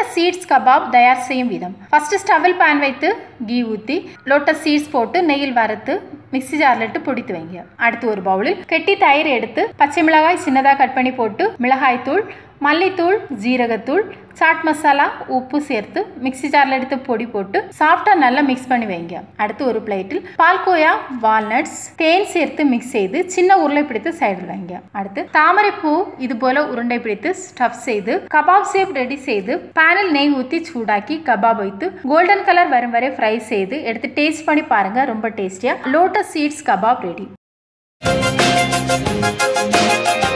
lotus seeds kebab தயார் செய்யும் விதம் ஃபர்ஸ்ட் ஸ்டவில் பேன் வைத்து கீ ஊற்றி லோட்டஸ் சீட்ஸ் போட்டு நெய்யில் வறுத்து மிக்ஸி ஜாரில் இட்டு பிடித்து வைங்க அடுத்து ஒரு பவுலில் கெட்டி தயிர் எடுத்து பச்சை மிளகாய் சின்னதாக கட் பண்ணி போட்டு மிளகாய் தூள் மல்லித்தூள் ஜீரகத்தூள் சாட் மசாலா உப்பு சேர்த்து மிக்ஸி ஜாரில் எடுத்து பொடி போட்டு சாஃப்டாக நல்லா மிக்ஸ் பண்ணி வைங்க அடுத்து ஒரு பிளேட்டில் பால்கோயா வால்நட்ஸ் தேன் சேர்த்து மிக்ஸ் செய்து சின்ன உருளை பிடித்து சைடில் வைங்க அடுத்து தாமரை பூ இது போல உருண்டை பிடித்து ஸ்டஃப் செய்து கபாப் ஷேப் ரெடி செய்து பேனில் நெய் ஊற்றி சூடாக்கி கபாப் வைத்து கோல்டன் கலர் வரும் வரை ஃப்ரை செய்து எடுத்து டேஸ்ட் பண்ணி பாருங்க ரொம்ப டேஸ்டியா லோட்டஸ் சீட்ஸ் கபாப் ரெடி